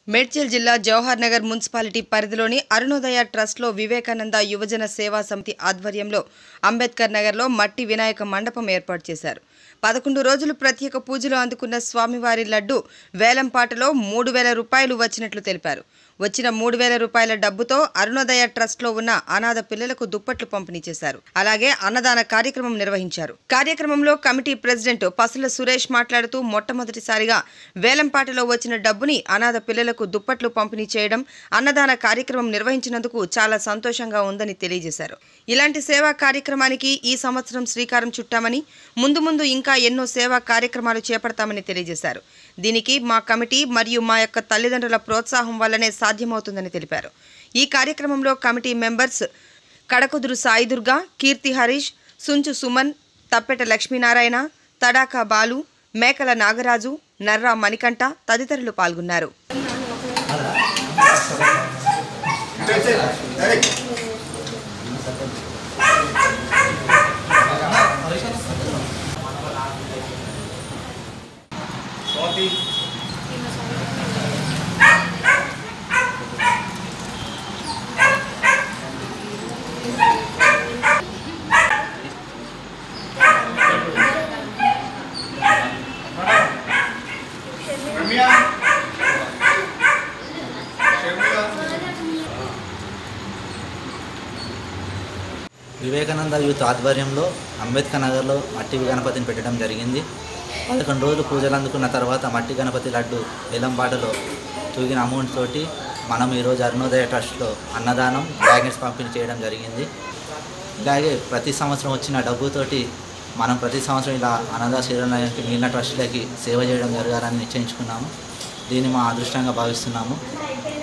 మేడ్చల్ జిల్లా జవహర్ నగర్ మున్సిపాలిటీ పరిధిలోని అరుణోదయ ట్రస్ట్లో వివేకానంద యువజన సేవా సమితి ఆధ్వర్యంలో అంబేద్కర్ నగర్లో మట్టి వినాయక మండపం ఏర్పాటు చేశారు పదకొండు రోజులు ప్రత్యేక పూజలు అందుకున్న స్వామివారి లడ్డు వేలంపాటలో మూడు వేల రూపాయలు వచ్చినట్లు తెలిపారు వచ్చిన మూడు వేల రూపాయల డబ్బుతో అరుణోదయ ట్రస్ట్లో ఉన్న అనాథ పిల్లలకు దుప్పట్లు పంపిణీ చేశారు అలాగే అన్నదాన కార్యక్రమం నిర్వహించారు కార్యక్రమంలో కమిటీ ప్రెసిడెంట్ పసుల సురేష్ మాట్లాడుతూ మొట్టమొదటిసారిగా వేలంపాటలో వచ్చిన డబ్బుని అనాథ పిల్లలకు దుప్పట్లు పంపిణీ చేయడం అన్నదాన కార్యక్రమం నిర్వహించినందుకు చాలా సంతోషంగా ఉందని తెలియజేశారు ఇలాంటి సేవా కార్యక్రమానికి ఈ సంవత్సరం శ్రీకారం చుట్టామని ముందు ముందు ఇంకా ఎన్నో సేవా కార్యక్రమాలు చేపడతామని తెలియజేశారు దీనికి మా కమిటీ మరియు మా యొక్క తల్లిదండ్రుల ప్రోత్సాహం వల్లనే సాధ్యమవుతుందని తెలిపారు ఈ కార్యక్రమంలో కమిటీ మెంబర్స్ కడకుదురు సాయిదుర్గ కీర్తి హరీష్ సుంచు సుమన్ తప్పెట లక్ష్మీనారాయణ తడాకా బాలు మేకల నాగరాజు నర్రా మణికంఠ తదితరులు పాల్గొన్నారు రమ్య షర్మిల వివేకానంద యూత్ ఆధ్వర్యంలో అంబేద్కర్ నగర్లో మట్టి గణపతిని పెట్టడం జరిగింది పదకొండు రోజులు పూజలు అందుకున్న తర్వాత మట్టి గణపతి లడ్డు వేలంపాటలో తూగిన అమౌంట్ తోటి మనం ఈరోజు అరుణోదయ ట్రస్ట్లో అన్నదానం బ్యాగెట్స్ పంపిణీ చేయడం జరిగింది ఇలాగే ప్రతి సంవత్సరం వచ్చిన డబ్బుతోటి మనం ప్రతి సంవత్సరం ఇలా అనాథ శరీరాలకి మిగిలిన ట్రస్టులకి సేవ చేయడం జరగాలని నిశ్చయించుకున్నాము దీన్ని మా అదృష్టంగా భావిస్తున్నాము